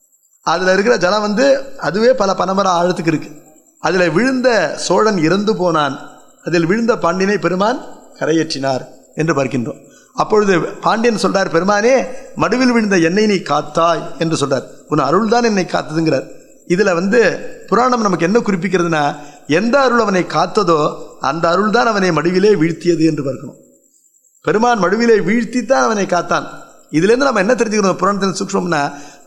Speaker 2: அதில் இருக்கிற ஜலம் வந்து அதுவே பல பனைமரம் ஆழத்துக்கு இருக்கு அதில் விழுந்த சோழன் இறந்து போனான் அதில் விழுந்த பாண்டியனை பெருமான் கரையேற்றினார் என்று பார்க்கின்றோம் அப்பொழுது பாண்டியன் சொல்றார் பெருமானே மடுவில் விழுந்த என்னை நீ காத்தாய் என்று சொல்றார் உன் அருள் தான் என்னை காத்ததுங்கிறார் இதில் வந்து புராணம் நமக்கு என்ன குறிப்பிக்கிறதுனா எந்த அருள் அவனை காத்ததோ அந்த அருள் தான் அவனை மடுவிலே வீழ்த்தியது என்று பார்க்கணும் பெருமான் மடுவிலே வீழ்த்தித்தான் அவனை காத்தான் இதுலேருந்து நம்ம என்ன தெரிஞ்சுக்கணும் புராணத்தின் சூக்ஷம்னா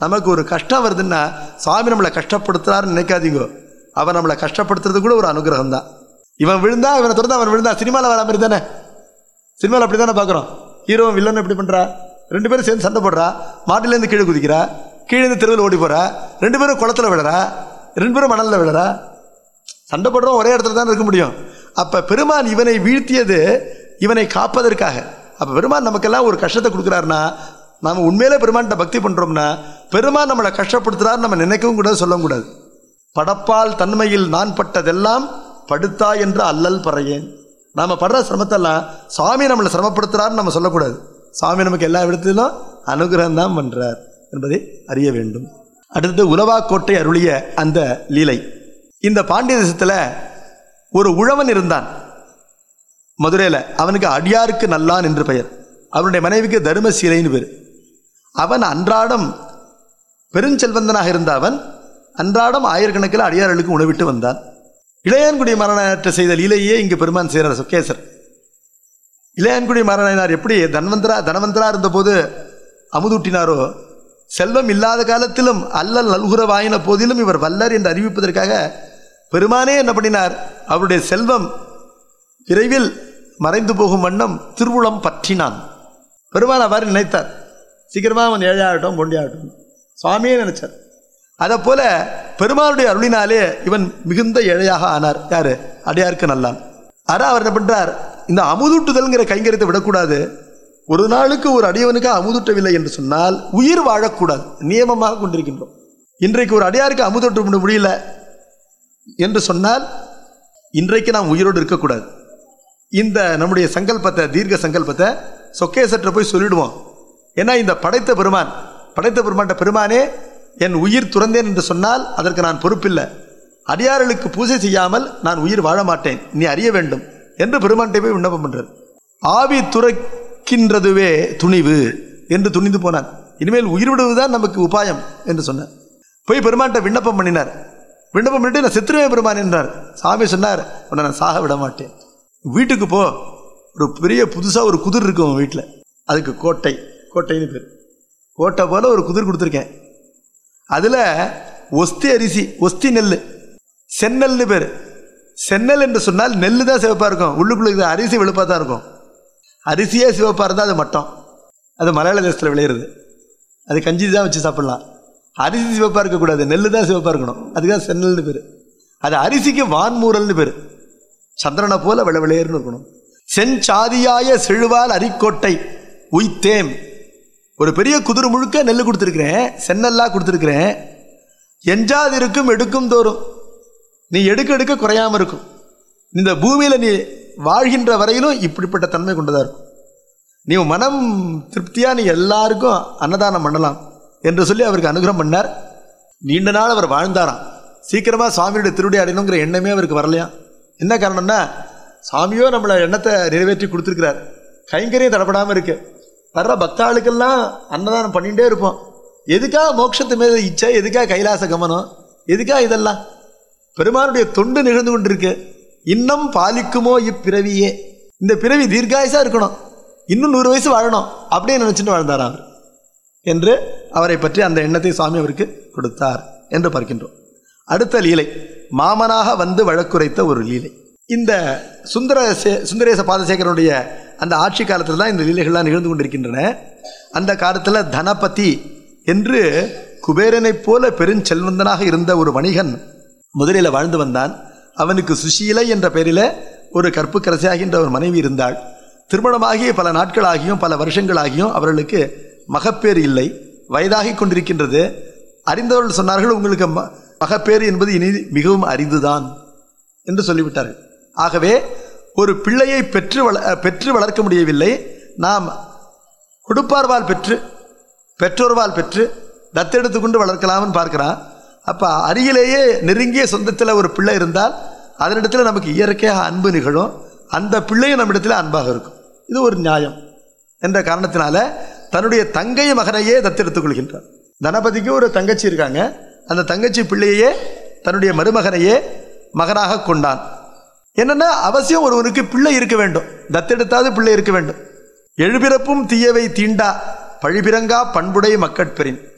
Speaker 2: நமக்கு ஒரு கஷ்டம் வருதுன்னா சுவாமி நம்மளை கஷ்டப்படுத்துறாருன்னு நினைக்காதீங்க அவன் நம்மளை கஷ்டப்படுத்துறது கூட ஒரு அனுகிரகம் தான் இவன் விழுந்தா இவனை தொடர்ந்து அவன் விழுந்தா சினிமாவில் வர மாதிரி தானே சினிமாவில் அப்படி தானே பார்க்குறோம் ஹீரோவும் வில்லன் எப்படி பண்ணுறா ரெண்டு பேரும் சேர்ந்து சண்டை போடுறா மாட்டிலேருந்து கீழே குதிக்கிறா கீழே இருந்து தெருவில் ஓடி போறா ரெண்டு பேரும் குளத்துல விழுறா ரெண்டு பேரும் மணலில் விழுறா சண்டை போடுறோம் ஒரே இடத்துல தான் இருக்க முடியும் அப்போ பெருமான் இவனை வீழ்த்தியது இவனை காப்பதற்காக அப்போ பெருமான் நமக்கெல்லாம் ஒரு கஷ்டத்தை கொடுக்குறாருன்னா நாம உண்மையிலே பெருமான்கிட்ட பக்தி பண்ணுறோம்னா பெருமான் நம்மளை கஷ்டப்படுத்துறாரு நம்ம நினைக்கவும் கூடாது சொல்லவும் கூடாது படப்பால் தன்மையில் நான் பட்டதெல்லாம் படுத்தா என்று அல்லல் பறையேன் நாம படுற சிரமத்தெல்லாம் சுவாமி நம்மளை சிரமப்படுத்துறாருன்னு நம்ம சொல்லக்கூடாது சுவாமி நமக்கு எல்லா இடத்திலும் அனுகிரகம் தான் பண்றார் என்பதை அறிய வேண்டும் அடுத்தது உலவாக்கோட்டை அருளிய அந்த லீலை இந்த பாண்டிய தேசத்துல ஒரு உழவன் இருந்தான் மதுரையில் அவனுக்கு அடியாருக்கு நல்லான் என்று பெயர் அவனுடைய மனைவிக்கு தர்மசீலைன்னு பேர் அவன் அன்றாடம் பெருஞ்செல்வந்தனாக இருந்த அவன் அன்றாடம் ஆயிரக்கணக்கில் அடியார்களுக்கு உணவிட்டு வந்தான் இளையான்குடி மரணத்தை செய்த லீலையே இங்கு பெருமான் செய்கிறார் சுக்கேசர் இளையான்குடி மரணனார் எப்படி தன்வந்தரா தனவந்தரா இருந்தபோது அமுதூட்டினாரோ செல்வம் இல்லாத காலத்திலும் அல்லல் நல்குறவாயின போதிலும் இவர் வல்லர் என்று அறிவிப்பதற்காக பெருமானே என்ன பண்ணினார் அவருடைய செல்வம் விரைவில் மறைந்து போகும் வண்ணம் திருவுளம் பற்றினான் பெருமான் அவ்வாறு நினைத்தார் சீக்கிரமாக அவன் ஏழையாகட்டும் பொண்டியாகட்டும் சுவாமியே நினைச்சார் அதை போல பெருமானுடைய அருளினாலே இவன் மிகுந்த ஏழையாக ஆனார் யாரு அடியாருக்கு நல்லான் ஆனா அவர் என்ன பண்றார் இந்த அமுதூட்டுதல்ங்கிற கைங்கரியத்தை விடக்கூடாது ஒரு நாளுக்கு ஒரு அடியவனுக்கு அமுதூட்டவில்லை என்று சொன்னால் உயிர் வாழக்கூடாது நியமமாக கொண்டிருக்கின்றோம் இன்றைக்கு ஒரு அடியாருக்கு அமுதூட்ட முடியல என்று சொன்னால் இன்றைக்கு நாம் உயிரோடு இருக்கக்கூடாது இந்த நம்முடைய சங்கல்பத்தை தீர்க்க சங்கல்பத்தை சொக்கேசற்ற போய் சொல்லிடுவோம் ஏன்னா இந்த படைத்த பெருமான் படைத்த பெருமான்ட்ட பெருமானே என் உயிர் துறந்தேன் என்று சொன்னால் அதற்கு நான் பொறுப்பில்லை அடியார்களுக்கு பூஜை செய்யாமல் நான் உயிர் வாழ மாட்டேன் நீ அறிய வேண்டும் என்று பெருமான்கிட்ட போய் விண்ணப்பம் பண்றார் ஆவி துறக்கின்றதுவே துணிவு என்று துணிந்து போனான் இனிமேல் உயிர் விடுவதுதான் நமக்கு உபாயம் என்று சொன்னார் போய் பெருமான்கிட்ட விண்ணப்பம் பண்ணினார் விண்ணப்பம் பண்ணிட்டு நான் செத்துருவேன் பெருமான் என்றார் சாமி சொன்னார் உன்னை நான் சாக விட மாட்டேன் வீட்டுக்கு போ ஒரு பெரிய புதுசாக ஒரு குதிர் இருக்கும் உன் வீட்டில் அதுக்கு கோட்டை கோட்டைன்னு பேர் கோட்டை போல ஒரு குதிர் கொடுத்துருக்கேன் அதில் ஒஸ்தி அரிசி ஒஸ்தி நெல் செந்நெல்னு பேர் செந்நெல் என்று சொன்னால் நெல் தான் சிவப்பாக இருக்கும் உள்ளுக்குள்ள இருக்கிற அரிசி வெளுப்பாக தான் இருக்கும் அரிசியே சிவப்பாக இருந்தால் அது மட்டம் அது மலையாள தேசத்தில் விளையிறது அது கஞ்சி தான் வச்சு சாப்பிடலாம் அரிசி சிவப்பாக இருக்கக்கூடாது நெல் தான் சிவப்பாக இருக்கணும் அதுக்காக செந்நெல்னு பேர் அது அரிசிக்கு வான்மூரல்னு பேர் சந்திரனை போல விளவிளையர்னு இருக்கணும் செஞ்சாதியாய செழுவால் அரிக்கோட்டை உய்த்தேம் ஒரு பெரிய குதிரை முழுக்க நெல் கொடுத்துருக்கிறேன் சென்னல்லா கொடுத்துருக்கிறேன் எஞ்சாது இருக்கும் எடுக்கும் தோறும் நீ எடுக்க எடுக்க குறையாம இருக்கும் இந்த பூமியில நீ வாழ்கின்ற வரையிலும் இப்படிப்பட்ட தன்மை கொண்டதா இருக்கும் நீ உன் மனம் திருப்தியா நீ எல்லாருக்கும் அன்னதானம் பண்ணலாம் என்று சொல்லி அவருக்கு அனுகிரகம் பண்ணார் நீண்ட நாள் அவர் வாழ்ந்தாராம் சீக்கிரமா சுவாமியுடைய திருவடி அடையணுங்கிற எண்ணமே அவருக்கு வரலையாம் என்ன காரணம்னா சாமியோ நம்மளை எண்ணத்தை நிறைவேற்றி கொடுத்துருக்கிறார் கைங்கரியம் தடப்படாமல் இருக்கு வர்ற பக்தாளுக்கெல்லாம் அன்னதானம் பண்ணிகிட்டே இருப்போம் எதுக்காக மோட்சத்து மேல இச்சை எதுக்காக கைலாச கமனம் எதுக்காக இதெல்லாம் பெருமானுடைய தொண்டு நிகழ்ந்து கொண்டிருக்கு இன்னும் பாலிக்குமோ இப்பிறவியே இந்த பிறவி தீர்காயுசா இருக்கணும் இன்னும் நூறு வயசு வாழணும் அப்படியே நினைச்சிட்டு வாழ்ந்தார் அவர் என்று அவரை பற்றி அந்த எண்ணத்தை சுவாமி அவருக்கு கொடுத்தார் என்று பார்க்கின்றோம் அடுத்த லீலை மாமனாக வந்து வழக்குரைத்த ஒரு லீலை இந்த சுந்தர சுந்தரேச பாதசேகரனுடைய அந்த ஆட்சி காலத்தில் தான் இந்த லீலைகள்லாம் நிகழ்ந்து கொண்டிருக்கின்றன அந்த காலத்தில் தனபதி என்று குபேரனைப் போல பெருஞ்செல்வந்தனாக இருந்த ஒரு வணிகன் முதலில் வாழ்ந்து வந்தான் அவனுக்கு சுஷீலை என்ற பெயரில் ஒரு கற்புக்கரசியாகின்ற ஒரு மனைவி இருந்தாள் திருமணமாகி பல நாட்களாகியும் பல வருஷங்களாகியும் அவர்களுக்கு மகப்பேறு இல்லை வயதாகி கொண்டிருக்கின்றது அறிந்தவர்கள் சொன்னார்கள் உங்களுக்கு ம- மகப்பேறு என்பது இனி மிகவும் அரிதுதான் என்று சொல்லிவிட்டார்கள் ஆகவே ஒரு பிள்ளையை பெற்று வள பெற்று வளர்க்க முடியவில்லை நாம் கொடுப்பார்வால் பெற்று பெற்றோர்வால் பெற்று தத்தெடுத்து கொண்டு வளர்க்கலாம்னு பார்க்கிறான் அப்போ அருகிலேயே நெருங்கிய சொந்தத்தில் ஒரு பிள்ளை இருந்தால் அதனிடத்தில் நமக்கு இயற்கையாக அன்பு நிகழும் அந்த பிள்ளையும் நம்மிடத்தில் அன்பாக இருக்கும் இது ஒரு நியாயம் என்ற காரணத்தினால தன்னுடைய தங்கை மகனையே தத்தெடுத்துக் கொள்கின்றார் தனபதிக்கு ஒரு தங்கச்சி இருக்காங்க அந்த தங்கச்சி பிள்ளையே தன்னுடைய மருமகனையே மகனாக கொண்டான் என்னன்னா அவசியம் ஒருவனுக்கு பிள்ளை இருக்க வேண்டும் தத்தெடுத்தாவது பிள்ளை இருக்க வேண்டும் எழுபிறப்பும் தீயவை தீண்டா பழிபிறங்கா பண்புடை மக்கட்பெறின்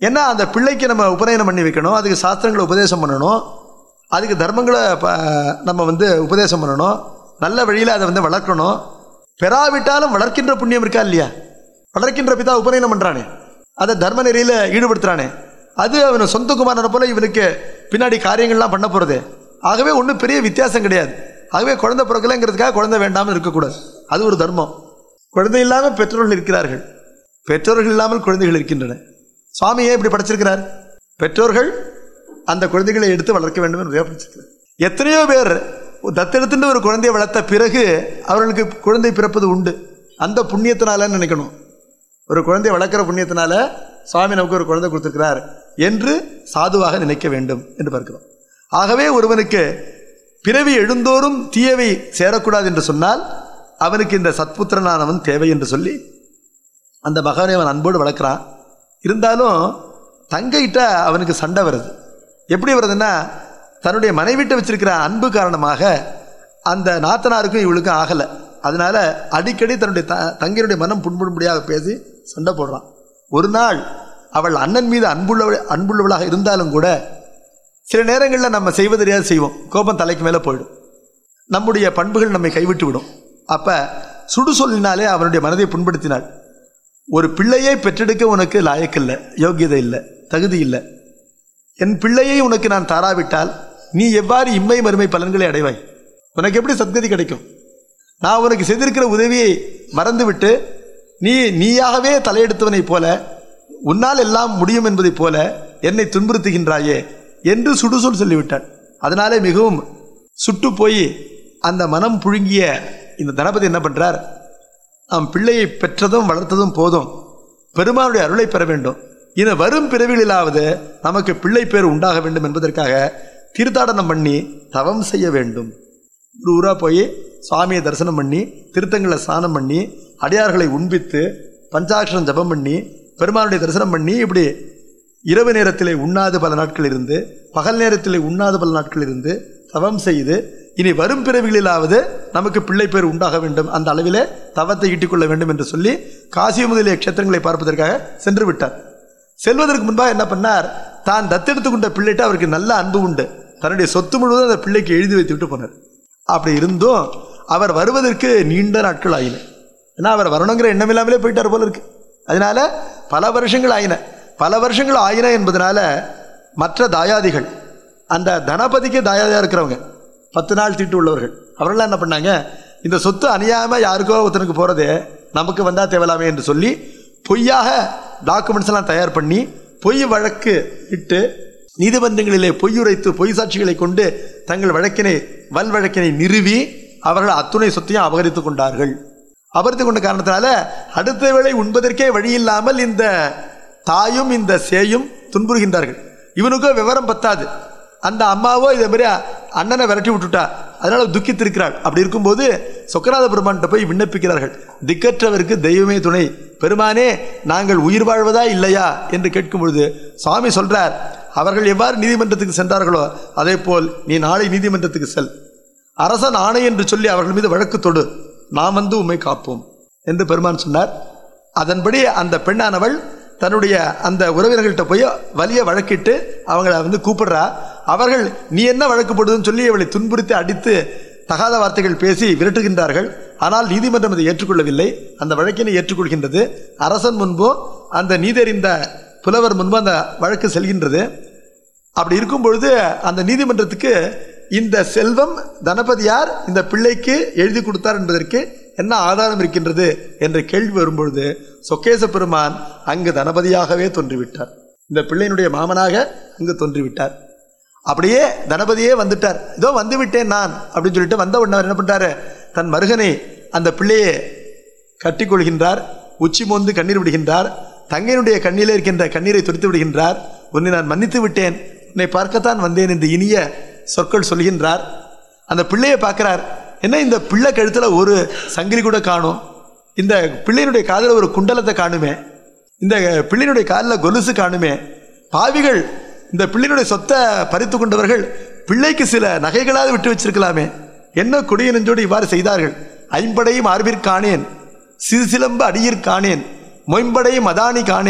Speaker 2: ஏன்னா அந்த பிள்ளைக்கு நம்ம உபநயனம் பண்ணி வைக்கணும் அதுக்கு சாஸ்திரங்களை உபதேசம் பண்ணணும் அதுக்கு தர்மங்களை ப- நம்ம வந்து உபதேசம் பண்ணணும் நல்ல வழியில் அதை வந்து வளர்க்கணும் பெறாவிட்டாலும் வளர்க்கின்ற புண்ணியம் இருக்கா இல்லையா வளர்க்கின்ற பிதா உபநயனம் பண்ணுறானே அதை தர்ம நெறியில் ஈடுபடுத்துறானே அது அவன் சொந்த குமாரனை போல இவனுக்கு பின்னாடி காரியங்கள்லாம் பண்ண போகிறது ஆகவே ஒன்றும் பெரிய வித்தியாசம் கிடையாது ஆகவே குழந்தை பிறக்கலைங்கிறதுக்காக குழந்தை வேண்டாமல் இருக்கக்கூடாது அது ஒரு தர்மம் குழந்தை இல்லாமல் பெற்றோர்கள் இருக்கிறார்கள் பெற்றோர்கள் இல்லாமல் குழந்தைகள் இருக்கின்றன சுவாமி ஏன் இப்படி படைச்சிருக்கிறார் பெற்றோர்கள் அந்த குழந்தைகளை எடுத்து வளர்க்க வேண்டும் என்று படைச்சிருக்கிறார் எத்தனையோ பேர் தத்தெடுத்துட்டு ஒரு குழந்தையை வளர்த்த பிறகு அவர்களுக்கு குழந்தை பிறப்பது உண்டு அந்த புண்ணியத்தினாலன்னு நினைக்கணும் ஒரு குழந்தையை வளர்க்குற புண்ணியத்தினால சுவாமி நமக்கு ஒரு குழந்தை கொடுத்திருக்கிறார் என்று சாதுவாக நினைக்க வேண்டும் என்று பார்க்கிறோம் ஆகவே ஒருவனுக்கு பிறவி எழுந்தோறும் தீயவை சேரக்கூடாது என்று சொன்னால் அவனுக்கு இந்த சத்புத்திரனானவன் தேவை என்று சொல்லி அந்த மகனை அவன் அன்போடு வளர்க்குறான் இருந்தாலும் தங்கைகிட்ட அவனுக்கு சண்டை வருது எப்படி வருதுன்னா தன்னுடைய மனைவிட்ட வச்சிருக்கிற அன்பு காரணமாக அந்த நாத்தனாருக்கும் இவளுக்கும் ஆகலை அதனால அடிக்கடி தன்னுடைய த தங்கையினுடைய மனம் புண்படும்படியாக பேசி சண்டை போடுறான் ஒரு நாள் அவள் அண்ணன் மீது அன்புள்ளவள் அன்புள்ளவளாக இருந்தாலும் கூட சில நேரங்களில் நம்ம செய்வதறியாது செய்வோம் கோபம் தலைக்கு மேலே போயிடும் நம்முடைய பண்புகள் நம்மை கைவிட்டு விடும் அப்போ சுடு சொல்லினாலே அவனுடைய மனதை புண்படுத்தினாள் ஒரு பிள்ளையை பெற்றெடுக்க உனக்கு லாயக்கில்லை யோக்கியதை இல்லை தகுதி இல்லை என் பிள்ளையை உனக்கு நான் தாராவிட்டால் நீ எவ்வாறு இம்மை மறுமை பலன்களை அடைவாய் உனக்கு எப்படி சத்கதி கிடைக்கும் நான் உனக்கு செய்திருக்கிற உதவியை மறந்துவிட்டு நீ நீயாகவே தலையெடுத்தவனைப் போல உன்னால் எல்லாம் முடியும் என்பதைப் போல என்னை துன்புறுத்துகின்றாயே என்று சுடுசொல் சொல்லிவிட்டாள் அதனாலே மிகவும் சுட்டு போய் அந்த மனம் புழுங்கிய இந்த தனபதி என்ன பண்றார் நாம் பிள்ளையை பெற்றதும் வளர்த்ததும் போதும் பெருமானுடைய அருளை பெற வேண்டும் இனி வரும் பிறவிகளிலாவது நமக்கு பிள்ளை பேர் உண்டாக வேண்டும் என்பதற்காக தீர்த்தாடனம் பண்ணி தவம் செய்ய வேண்டும் ஒரு ஊராக போய் சுவாமியை தரிசனம் பண்ணி திருத்தங்களை ஸ்நானம் பண்ணி அடியார்களை உண்பித்து பஞ்சாட்சரம் ஜபம் பண்ணி பெருமானுடைய தரிசனம் பண்ணி இப்படி இரவு நேரத்திலே உண்ணாது பல நாட்கள் இருந்து பகல் நேரத்திலே உண்ணாது பல நாட்கள் இருந்து தவம் செய்து இனி வரும் பிறவிகளிலாவது நமக்கு பிள்ளை பேர் உண்டாக வேண்டும் அந்த அளவிலே தவத்தை ஈட்டிக்கொள்ள வேண்டும் என்று சொல்லி காசி முதலிய க்ஷேத்திரங்களை பார்ப்பதற்காக சென்று விட்டார் செல்வதற்கு முன்பாக என்ன பண்ணார் தான் தத்தெடுத்து கொண்ட பிள்ளைகிட்ட அவருக்கு நல்ல அன்பு உண்டு தன்னுடைய சொத்து முழுவதும் அந்த பிள்ளைக்கு எழுதி வைத்து விட்டு போனார் அப்படி இருந்தும் அவர் வருவதற்கு நீண்ட நாட்கள் ஆயின ஏன்னா அவர் வரணுங்கிற எண்ணம் இல்லாமலே போயிட்டார் போல இருக்கு அதனால பல வருஷங்கள் ஆயின பல வருஷங்கள் ஆயின என்பதனால மற்ற தாயாதிகள் அந்த தனபதிக்கு தாயாதியாக இருக்கிறவங்க பத்து நாள் தீட்டு உள்ளவர்கள் அவர்கள்லாம் என்ன பண்ணாங்க இந்த சொத்து அணியாமல் யாருக்கோ ஒருத்தனுக்கு போகிறதே நமக்கு வந்தால் தேவலாமே என்று சொல்லி பொய்யாக டாக்குமெண்ட்ஸ் எல்லாம் தயார் பண்ணி பொய் வழக்கு இட்டு நீதிமன்றங்களிலே பொய்யுரைத்து பொய் சாட்சிகளை கொண்டு தங்கள் வழக்கினை வல் வழக்கினை நிறுவி அவர்கள் அத்துணை சொத்தையும் அபகரித்து கொண்டார்கள் அபகரித்து கொண்ட காரணத்தினால அடுத்த வேளை உண்பதற்கே வழி இல்லாமல் இந்த தாயும் இந்த சேயும் துன்புறுகின்றார்கள் இவனுக்கோ விவரம் பத்தாது அந்த அம்மாவோ இதே மாதிரி அண்ணனை விரட்டி விட்டுட்டா அதனால துக்கித்திருக்கிறாள் அப்படி இருக்கும்போது சொக்கநாத பெருமான்கிட்ட போய் விண்ணப்பிக்கிறார்கள் திக்கற்றவருக்கு தெய்வமே துணை பெருமானே நாங்கள் உயிர் வாழ்வதா இல்லையா என்று கேட்கும் பொழுது சுவாமி சொல்றார் அவர்கள் எவ்வாறு நீதிமன்றத்துக்கு சென்றார்களோ அதே போல் நீ நாளை நீதிமன்றத்துக்கு செல் அரசன் ஆணை என்று சொல்லி அவர்கள் மீது வழக்கு தொடு நாம் வந்து உம்மை காப்போம் என்று பெருமான் சொன்னார் அதன்படி அந்த பெண்ணானவள் தன்னுடைய அந்த உறவினர்கள்ட்ட போய் வலிய வழக்கிட்டு அவங்கள வந்து கூப்பிடுறா அவர்கள் நீ என்ன வழக்கு போடுதுன்னு சொல்லி அவளை துன்புறுத்தி அடித்து தகாத வார்த்தைகள் பேசி விரட்டுகின்றார்கள் ஆனால் நீதிமன்றம் அதை ஏற்றுக்கொள்ளவில்லை அந்த வழக்கினை ஏற்றுக்கொள்கின்றது அரசன் முன்போ அந்த நீதறிந்த புலவர் முன்பு அந்த வழக்கு செல்கின்றது அப்படி இருக்கும் பொழுது அந்த நீதிமன்றத்துக்கு இந்த செல்வம் தனபதியார் இந்த பிள்ளைக்கு எழுதி கொடுத்தார் என்பதற்கு என்ன ஆதாரம் இருக்கின்றது என்ற கேள்வி வரும்பொழுது சொக்கேச பெருமான் அங்கு தனபதியாகவே தோன்றிவிட்டார் இந்த பிள்ளையினுடைய மாமனாக அங்கு தோன்றிவிட்டார் அப்படியே தனபதியே வந்துட்டார் இதோ வந்து விட்டேன் நான் அப்படின்னு சொல்லிட்டு வந்த உடனே அவர் என்ன பண்றாரு தன் மருகனை அந்த பிள்ளையை கட்டிக்கொள்கின்றார் உச்சி மோந்து கண்ணீர் விடுகின்றார் தங்கையினுடைய கண்ணிலே இருக்கின்ற கண்ணீரை துடித்து விடுகின்றார் உன்னை நான் மன்னித்து விட்டேன் உன்னை பார்க்கத்தான் வந்தேன் என்று இனிய சொற்கள் சொல்கின்றார் அந்த பிள்ளையை பார்க்கிறார் என்ன இந்த பிள்ளை கழுத்துல ஒரு சங்கிலி கூட காணும் இந்த பிள்ளையினுடைய காதில் ஒரு குண்டலத்தை காணுமே இந்த பிள்ளையினுடைய காலில் கொலுசு காணுமே பாவிகள் இந்த பிள்ளையினுடைய சொத்தை பறித்து கொண்டவர்கள் பிள்ளைக்கு சில நகைகளாவது விட்டு வச்சிருக்கலாமே என்ன கொடிய நெஞ்சோடு இவ்வாறு செய்தார்கள் ஐம்படையும் ஆர்பிற் காணேன் சிறு சிலம்பு அடியிற் காணேன் மொயம்படையும் அதானி காணேன்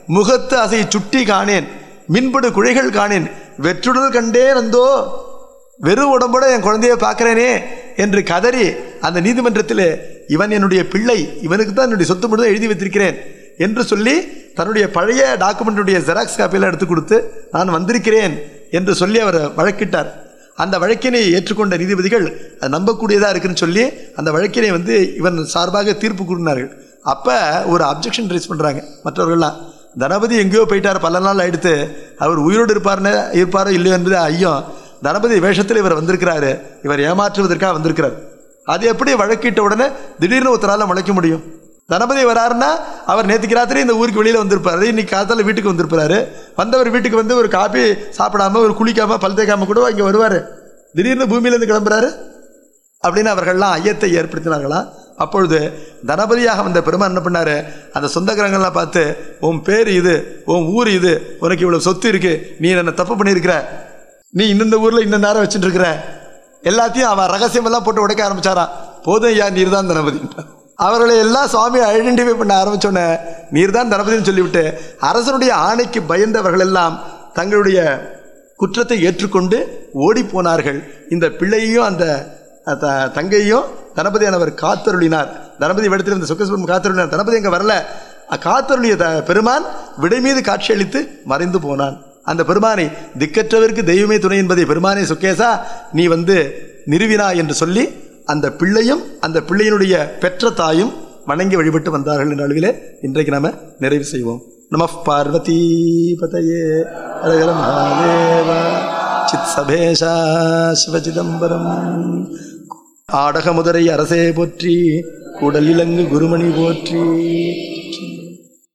Speaker 2: முகத்து அசை சுட்டி காணேன் மின்படு குழைகள் காணேன் வெற்றுடல் கண்டே வந்தோ வெறும் உடம்போட என் குழந்தைய பார்க்கிறேனே என்று கதறி அந்த நீதிமன்றத்தில் இவன் என்னுடைய பிள்ளை இவனுக்கு தான் என்னுடைய சொத்து மட்டும் எழுதி வைத்திருக்கிறேன் என்று சொல்லி தன்னுடைய பழைய டாக்குமெண்ட்டுடைய ஜெராக்ஸ் காப்பியெல்லாம் எடுத்து கொடுத்து நான் வந்திருக்கிறேன் என்று சொல்லி அவர் வழக்கிட்டார் அந்த வழக்கினை ஏற்றுக்கொண்ட நீதிபதிகள் அது நம்பக்கூடியதாக இருக்குன்னு சொல்லி அந்த வழக்கினை வந்து இவன் சார்பாக தீர்ப்பு கூறினார்கள் அப்போ ஒரு அப்ஜெக்ஷன் ரைஸ் பண்ணுறாங்க மற்றவர்கள்லாம் தனபதி எங்கேயோ போயிட்டார் பல நாள் ஆயிடுத்து அவர் உயிரோடு இருப்பார்னு இருப்பாரோ இல்லையோ என்பது ஐயம் தனபதி வேஷத்தில் இவர் வந்திருக்கிறாரு இவர் ஏமாற்றுவதற்காக வந்திருக்கிறார் அது எப்படி வழக்கிட்ட உடனே திடீர்னு ஒருத்தரால முளைக்க முடியும் தனபதி வராருன்னா அவர் நேற்றுக்கு ராத்திரி இந்த ஊருக்கு வெளியில் வந்திருப்பாரு இன்னைக்கு காத்தால வீட்டுக்கு வந்திருப்பாரு வந்தவர் வீட்டுக்கு வந்து ஒரு காபி சாப்பிடாம ஒரு குளிக்காம பல் தேய்க்காம கூட இங்கே வருவார் திடீர்னு பூமியிலேருந்து கிளம்புறாரு அப்படின்னு அவர்கள்லாம் ஐயத்தை ஏற்படுத்தினார்களாம் அப்பொழுது தனபதியாக வந்த பெருமான் என்ன பண்ணாரு அந்த சொந்தக்காரங்கள்லாம் பார்த்து உன் பேர் இது உன் ஊர் இது உனக்கு இவ்வளவு சொத்து இருக்கு நீ என்ன தப்பு பண்ணியிருக்கிற நீ இந்தந்த ஊர்ல இன்ன நேரம் வச்சுட்டு இருக்கிற எல்லாத்தையும் அவன் ரகசியமெல்லாம் போட்டு உடைக்க ஆரம்பிச்சாராம் போதும் ஐயா நீர் தான் தனபதி அவர்களை எல்லாம் சுவாமி ஐடென்டிஃபை பண்ண ஆரம்பிச்சோன்னே நீர் தான் தனபதினு சொல்லிவிட்டு அரசனுடைய ஆணைக்கு பயந்தவர்கள் எல்லாம் தங்களுடைய குற்றத்தை ஏற்றுக்கொண்டு ஓடி போனார்கள் இந்த பிள்ளையையும் அந்த த- தங்கையும் தனபதியானவர் காத்தருளினார் தனபதி இடத்தில் இந்த சுக்கசுவரம் காத்தருளினார் தனபதி அங்கே வரல அ- காத்தருளிய த- பெருமான் விடை மீது காட்சியளித்து மறைந்து போனான் அந்த பெருமானை திக்கற்றவருக்கு தெய்வமே துணை என்பதை பெருமானே சுக்கேசா நீ வந்து நிறுவினா என்று சொல்லி அந்த பிள்ளையும் அந்த பிள்ளையினுடைய பெற்ற தாயும் வணங்கி வழிபட்டு வந்தார்கள் என்ற அளவிலே இன்றைக்கு நாம நிறைவு செய்வோம் நம பார்வதி பதையே ஹரஹர மகாதேவ சித் சபேஷா சிவசிதம்பரம் ஆடகமுதரை அரசே போற்றி குடலிலங்கு குருமணி போற்றி